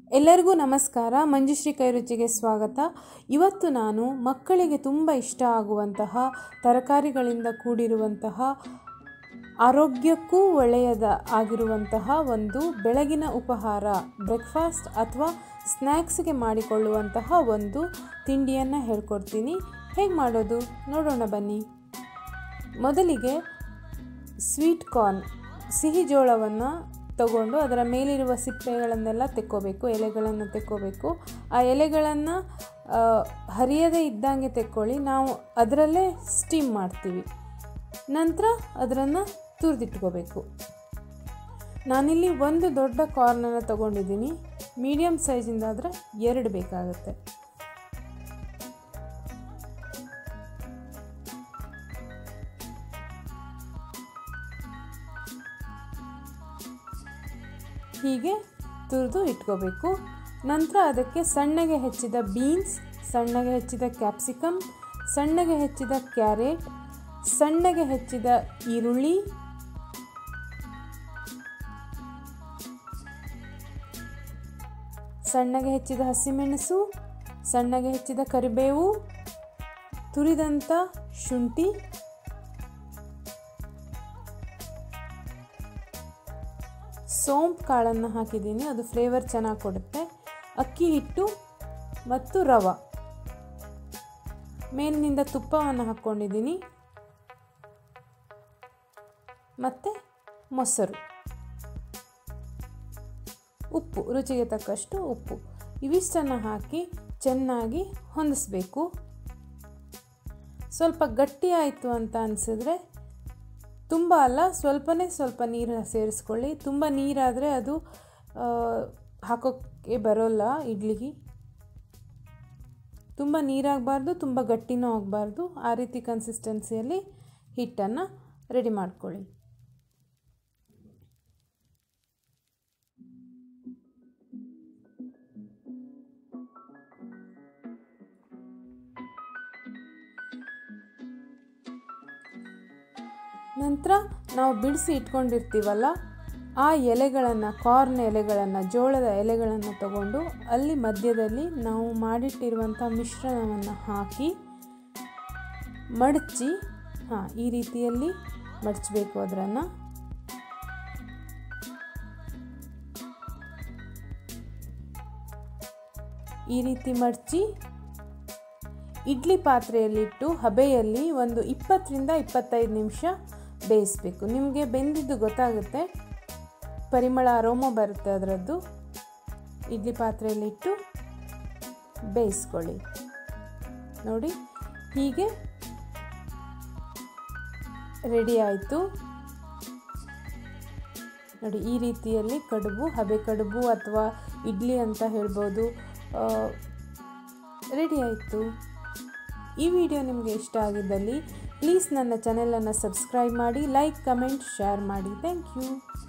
ಎಲ್ಲರಿಗೂ ನಮಸ್ಕಾರ ಮಂಜುಶ್ರೀ ಕೈರುಚಿಗೆ ಸ್ವಾಗತ ಇವತ್ತು ನಾನು ಮಕ್ಕಳಿಗೆ ತುಂಬ ಇಷ್ಟ ಆಗುವಂತಹ ತರಕಾರಿಗಳಿಂದ ಕೂಡಿರುವಂತಹ ಆರೋಗ್ಯಕ್ಕೂ ಒಳ್ಳೆಯದ ಆಗಿರುವಂತಹ ಒಂದು ಬೆಳಗಿನ ಉಪಹಾರ ಬ್ರೇಕ್ಫಾಸ್ಟ್ ಅಥವಾ ಸ್ನ್ಯಾಕ್ಸ್ಗೆ ಮಾಡಿಕೊಳ್ಳುವಂತಹ ಒಂದು ತಿಂಡಿಯನ್ನು ಹೇಳ್ಕೊಡ್ತೀನಿ ಹೇಗೆ ಮಾಡೋದು ನೋಡೋಣ ಬನ್ನಿ ಮೊದಲಿಗೆ ಸ್ವೀಟ್ ಕಾರ್ನ್ ಸಿಹಿ ಜೋಳವನ್ನು ತಗೊಂಡು ಅದರ ಮೇಲಿರುವ ಸಿಪ್ಪೆಗಳನ್ನೆಲ್ಲ ತೆಕ್ಕೋಬೇಕು ಎಲೆಗಳನ್ನು ತೆಕ್ಕೋಬೇಕು ಆ ಎಲೆಗಳನ್ನು ಹರಿಯದೇ ಇದ್ದಂಗೆ ತೆಕ್ಕೊಳ್ಳಿ ನಾವು ಅದರಲ್ಲೇ ಸ್ಟೀಮ್ ಮಾಡ್ತೀವಿ ನಂತರ ಅದನ್ನು ತುರಿದಿಟ್ಕೋಬೇಕು ನಾನಿಲ್ಲಿ ಒಂದು ದೊಡ್ಡ ಕಾರ್ನನ್ನು ತಗೊಂಡಿದ್ದೀನಿ ಮೀಡಿಯಮ್ ಸೈಜಿಂದ ಆದರೆ ಎರಡು ಬೇಕಾಗುತ್ತೆ ಹೀಗೆ ತುರಿದು ಇಟ್ಕೋಬೇಕು ನಂತರ ಅದಕ್ಕೆ ಸಣ್ಣಗೆ ಹೆಚ್ಚಿದ ಬೀನ್ಸ್ ಸಣ್ಣಗೆ ಹೆಚ್ಚಿದ ಕ್ಯಾಪ್ಸಿಕಮ್ ಸಣ್ಣಗೆ ಹೆಚ್ಚಿದ ಕ್ಯಾರೆಟ್ ಸಣ್ಣಗೆ ಹೆಚ್ಚಿದ ಈರುಳ್ಳಿ ಸಣ್ಣಗೆ ಹೆಚ್ಚಿದ ಹಸಿಮೆಣಸು ಸಣ್ಣಗೆ ಹೆಚ್ಚಿದ ಕರಿಬೇವು ತುರಿದಂಥ ಶುಂಠಿ ಸೋಂಪು ಕಾಳನ್ನು ಹಾಕಿದ್ದೀನಿ ಅದು ಫ್ಲೇವರ್ ಚೆನ್ನಾಗಿ ಕೊಡುತ್ತೆ ಅಕ್ಕಿ ಹಿಟ್ಟು ಮತ್ತು ರವೆ ಮೇಲಿನಿಂದ ತುಪ್ಪವನ್ನು ಹಾಕ್ಕೊಂಡಿದ್ದೀನಿ ಮತ್ತು ಮೊಸರು ಉಪ್ಪು ರುಚಿಗೆ ತಕ್ಕಷ್ಟು ಉಪ್ಪು ಇವಿಷ್ಟನ್ನು ಹಾಕಿ ಚೆನ್ನಾಗಿ ಹೊಂದಿಸ್ಬೇಕು ಸ್ವಲ್ಪ ಗಟ್ಟಿ ಆಯಿತು ಅಂತ ಅನಿಸಿದ್ರೆ ತುಂಬ ಅಲ್ಲ ಸ್ವಲ್ಪನೇ ಸ್ವಲ್ಪ ನೀರು ಸೇರಿಸ್ಕೊಳ್ಳಿ ತುಂಬ ನೀರಾದರೆ ಅದು ಹಾಕೋಕ್ಕೆ ಬರೋಲ್ಲ ಇಡ್ಲಿಗೆ ತುಂಬ ನೀರಾಗಬಾರ್ದು ತುಂಬ ಗಟ್ಟಿನೂ ಆಗಬಾರ್ದು ಆ ರೀತಿ ಕನ್ಸಿಸ್ಟೆನ್ಸಿಯಲ್ಲಿ ಹಿಟ್ಟನ್ನು ರೆಡಿ ಮಾಡ್ಕೊಳ್ಳಿ ನಂತರ ನಾವು ಬಿಡಿಸಿ ಇಟ್ಕೊಂಡಿರ್ತೀವಲ್ಲ ಆ ಎಲೆಗಳನ್ನು ಕಾರ್ನ್ ಎಲೆಗಳನ್ನು ಜೋಳದ ಎಲೆಗಳನ್ನು ತಗೊಂಡು ಅಲ್ಲಿ ಮಧ್ಯದಲ್ಲಿ ನಾವು ಮಾಡಿಟ್ಟಿರುವಂಥ ಮಿಶ್ರಣವನ್ನು ಹಾಕಿ ಮಡಚಿ ಹಾಂ ಈ ರೀತಿಯಲ್ಲಿ ಮಡಚಬೇಕು ಅದನ್ನು ಈ ರೀತಿ ಮಡಚಿ ಇಡ್ಲಿ ಪಾತ್ರೆಯಲ್ಲಿಟ್ಟು ಹಬೆಯಲ್ಲಿ ಒಂದು ಇಪ್ಪತ್ತರಿಂದ ಇಪ್ಪತ್ತೈದು ನಿಮಿಷ ಬೇಯಿಸಬೇಕು ನಿಮಗೆ ಬೆಂದಿದ್ದು ಗೊತ್ತಾಗುತ್ತೆ ಪರಿಮಳ ಅರೋಮ ಬರುತ್ತೆ ಅದರದ್ದು ಇಡ್ಲಿ ಪಾತ್ರೆಯಲ್ಲಿಟ್ಟು ಬೇಯಿಸ್ಕೊಳ್ಳಿ ನೋಡಿ ಹೀಗೆ ರೆಡಿ ಆಯಿತು ನೋಡಿ ಈ ರೀತಿಯಲ್ಲಿ ಕಡುಬು ಹಬೆ ಕಡುಬು ಅಥವಾ ಇಡ್ಲಿ ಅಂತ ಹೇಳ್ಬೋದು ರೆಡಿ ಆಯಿತು ಈ ವಿಡಿಯೋ ನಿಮಗೆ ಇಷ್ಟ ಆಗಿದ್ದಲ್ಲಿ ಪ್ಲೀಸ್ ನನ್ನ ಚಾನೆಲನ್ನು ಸಬ್ಸ್ಕ್ರೈಬ್ ಮಾಡಿ ಲೈಕ್ ಕಮೆಂಟ್ ಶೇರ್ ಮಾಡಿ ಥ್ಯಾಂಕ್ ಯು